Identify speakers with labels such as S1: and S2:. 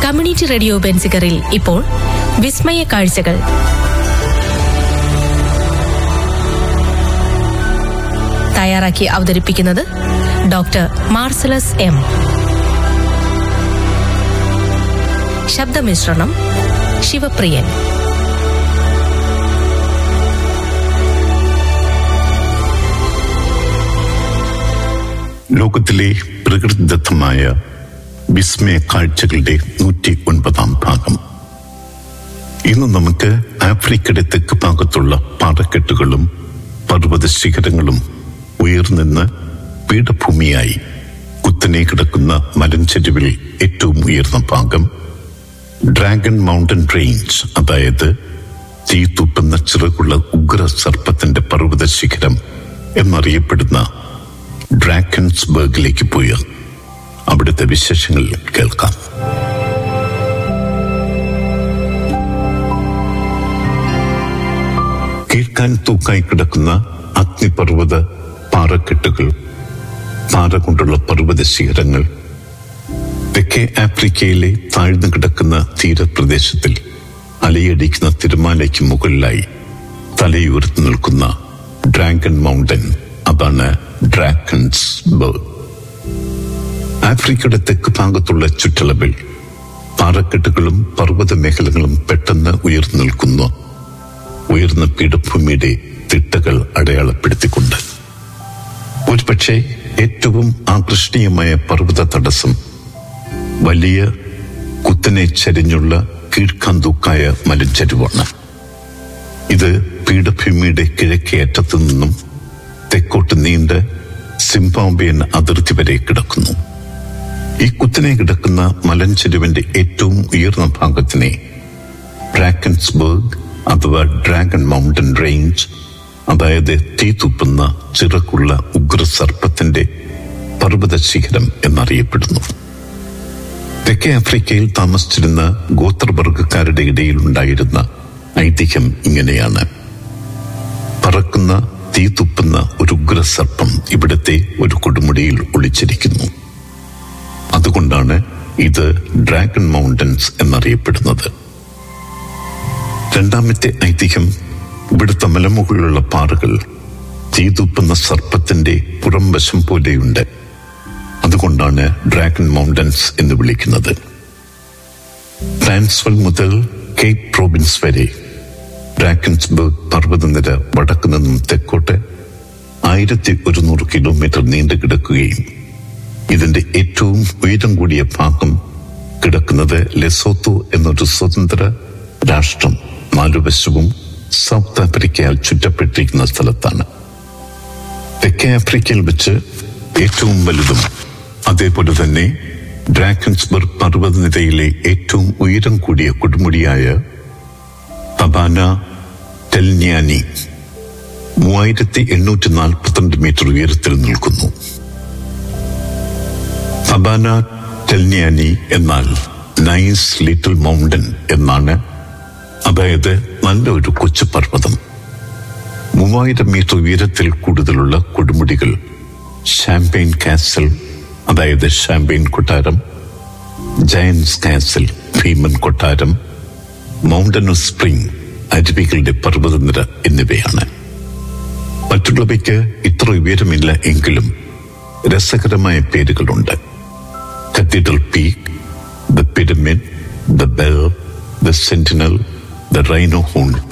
S1: community radio ബെൻസിക്കറിൽ ഇപ്പോൾ വിസ്മയ കാഴ്ചകൾ തയ്യാറാക്കി അവതരിപ്പിക്കുന്നത് ഡോക്ടർ മാർസലസ് എം ശബ്ദമിശ്രണം ശിവപ്രിയൻ
S2: ലോകത്തിലെ പ്രകൃതിദത്തമായ വിസ്മയ കാഴ്ചകളുടെ നൂറ്റി ഒൻപതാം ഭാഗം ഇന്ന് നമുക്ക് ആഫ്രിക്കയുടെ തെക്ക് ഭാഗത്തുള്ള പാറക്കെട്ടുകളും പർവ്വത ശിഖരങ്ങളും ഉയർന്നിന്ന് പീഠഭൂമിയായി കുത്തനെ കിടക്കുന്ന മലഞ്ചെരുവിൽ ഏറ്റവും ഉയർന്ന ഭാഗം ഡ്രാഗൺ മൗണ്ടൻ റേഞ്ച് അതായത് തീ തുപ്പുന്ന ചിറകുള്ള ഉഗ്ര സർപ്പത്തിന്റെ പർവ്വത ശിഖരം എന്നറിയപ്പെടുന്ന ഡ്രാക്കൻസ്ബർഗിലേക്ക് പോയി അവിടുത്തെ വിശേഷങ്ങൾ കേൾക്കാം കേൾക്കാൻ തൂക്കായി കിടക്കുന്ന അഗ്നിപർവ്വത പാറക്കെട്ടുകൾ പാറ കൊണ്ടുള്ള പർവ്വത ശിഖരങ്ങൾ തെക്കേ ആഫ്രിക്കയിലെ താഴ്ന്നു കിടക്കുന്ന തീരപ്രദേശത്തിൽ അലയടിക്കുന്ന തിരുമാലയ്ക്ക് മുകളിലായി തലയുയർത്തി നിൽക്കുന്ന ഡ്രാഗൺ മൗണ്ടൻ അതാണ് ഡ്രാഗൺസ് ബർഗ് ആഫ്രിക്കയുടെ തെക്ക് ഭാഗത്തുള്ള ചുറ്റളവിൽ പാറക്കെട്ടുകളും പർവ്വത മേഖലകളും പെട്ടെന്ന് ഉയർന്നു നിൽക്കുന്ന ഉയർന്ന പീഠഭൂമിയുടെ തിട്ടകൾ അടയാളപ്പെടുത്തിക്കൊണ്ട് ഒരുപക്ഷെ ഏറ്റവും ആകർഷണീയമായ പർവ്വത തടസ്സം വലിയ കുത്തനെ ചരിഞ്ഞുള്ള കീഴ്ക്കാന്തൂക്കായ മലഞ്ചരിവാണ് ഇത് പീഠഭൂമിയുടെ കിഴക്കേ അറ്റത്തു നിന്നും തെക്കോട്ട് നീണ്ട സിംബാബ്വേൻ അതിർത്തി വരെ കിടക്കുന്നു ഈ കുത്തനെ കിടക്കുന്ന മലഞ്ചെരുവിന്റെ ഏറ്റവും ഉയർന്ന ഭാഗത്തിനെ ബ്രാക്കൻസ്ബർഗ് അഥവാ ഡ്രാഗൺ മൗണ്ടൻ റേഞ്ച് അതായത് തീ തുപ്പുന്ന ചിറക്കുള്ള ഉഗ്രസർപ്പത്തിന്റെ പർവ്വത ശിഖരം എന്നറിയപ്പെടുന്നു തെക്കേ ആഫ്രിക്കയിൽ താമസിച്ചിരുന്ന ഗോത്രവർഗക്കാരുടെ ഇടയിൽ ഉണ്ടായിരുന്ന ഐതിഹ്യം ഇങ്ങനെയാണ് പറക്കുന്ന തീ തുപ്പുന്ന ഒരു ഉഗ്രസർപ്പം ഇവിടത്തെ ഒരു കൊടുമുടിയിൽ ഒളിച്ചിരിക്കുന്നു അതുകൊണ്ടാണ് ഇത് ഡ്രാഗൺ മൗണ്ടൻസ് എന്നറിയപ്പെടുന്നത് രണ്ടാമത്തെ ഐതിഹ്യം ഇവിടുത്തെ മലമുകളിലുള്ള പാറകൾ തീതുപ്പുന്ന സർപ്പത്തിന്റെ പുറംവശം പോലെയുണ്ട് അതുകൊണ്ടാണ് ഡ്രാഗൺ മൗണ്ടൻസ് എന്ന് വിളിക്കുന്നത് ട്രാൻസ്വൽ മുതൽ കേപ്പ് പ്രോവിൻസ് വരെ ഡ്രാഗൻസ്ബർഗ് പർവ്വതനിര വടക്കു നിന്നും തെക്കോട്ട് ആയിരത്തി ഒരുന്നൂറ് കിലോമീറ്റർ നീണ്ടു കിടക്കുകയും ഇതിന്റെ ഏറ്റവും ഉയരം കൂടിയ ഭാഗം കിടക്കുന്നത് ലെസോത്തോ എന്നൊരു സ്വതന്ത്ര രാഷ്ട്രം നാലുവശവും സൗത്ത് ആഫ്രിക്കയാൽ ചുറ്റപ്പെട്ടിരിക്കുന്ന സ്ഥലത്താണ് തെക്കേ ആഫ്രിക്കയിൽ വെച്ച് ഏറ്റവും വലുതും അതേപോലെ തന്നെ ഡ്രാക്കൻസ്ബർഗ് പർവ്വതനിരയിലെ ഏറ്റവും ഉയരം കൂടിയ കൊടുമുടിയായ തബാന ടെൽന്യാനി മൂവായിരത്തി എണ്ണൂറ്റി നാൽപ്പത്തിരണ്ട് മീറ്റർ ഉയരത്തിൽ നിൽക്കുന്നു തബാന ടെൽന്യാനി എന്നാൽ നൈസ് ലിറ്റിൽ മൗണ്ടൻ എന്നാണ് അതായത് നല്ല ഒരു കൊച്ചു പർവ്വതം മൂവായിരം മീറ്റർ ഉയരത്തിൽ കൂടുതലുള്ള കൊടുമുടികൾ ഷാമ്പെയിൻ കാസൽ അതായത് ഷാമ്പെയിൻ കൊട്ടാരം ജയൻസ് കാസൽ ഭീമൻ കൊട്ടാരം മൗണ്ടൻ സ്പ്രിംഗ് അരുവികളുടെ പർവ്വതനിര എന്നിവയാണ് മറ്റുള്ളവയ്ക്ക് ഇത്ര ഉയരമില്ല എങ്കിലും രസകരമായ പേരുകളുണ്ട് cathedral peak the pyramid the bell the sentinel the rhino horn